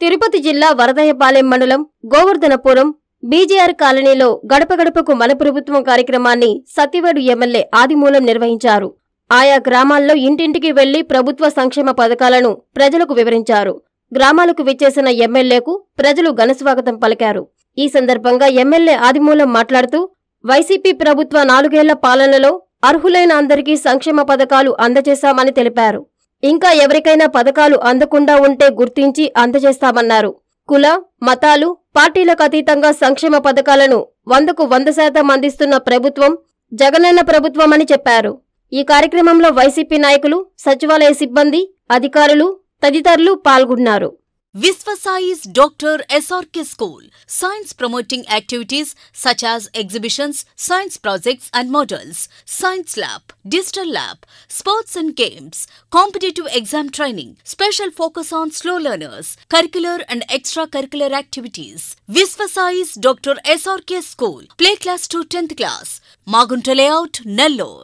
తిరుపతి జిల్లా వరదయ్యపాలెం మండలం గోవర్ధనపురం బీజేఆర్ కాలనీలో గడప గడపకు మన ప్రభుత్వం కార్యక్రమాన్ని సత్యవేడు ఎమ్మెల్యే ఆదిమూలం నిర్వహించారు ఆయా గ్రామాల్లో ఇంటింటికి వెళ్లి ప్రభుత్వ సంక్షేమ పథకాలను ప్రజలకు వివరించారు గ్రామాలకు విచ్చేసిన ఎమ్మెల్యేకు ప్రజలు ఘనస్వాగతం పలికారు ఈ సందర్భంగా ఎమ్మెల్యే ఆదిమూలం మాట్లాడుతూ వైసీపీ ప్రభుత్వ నాలుగేళ్ల పాలనలో అర్హులైన అందరికీ సంక్షేమ పథకాలు అందజేశామని తెలిపారు ఇంకా ఎవరికైనా పథకాలు అందకుండా ఉంటే గుర్తించి అందజేస్తామన్నారు కుల మతాలు పార్టీలకు అతీతంగా సంక్షేమ పథకాలను వందకు వంద శాతం అందిస్తున్న ప్రభుత్వం జగనన్న ప్రభుత్వమని చెప్పారు ఈ కార్యక్రమంలో వైసీపీ నాయకులు సచివాలయ సిబ్బంది అధికారులు తదితరులు పాల్గొన్నారు Visvasai's Dr. SRK School. Science promoting activities such as exhibitions, science projects and models, science lab, digital lab, sports and games, competitive exam training, special focus on slow learners, curricular and extracurricular activities. Visvasai's Dr. SRK School. Play class to 10th class. Magunta layout, Nellore.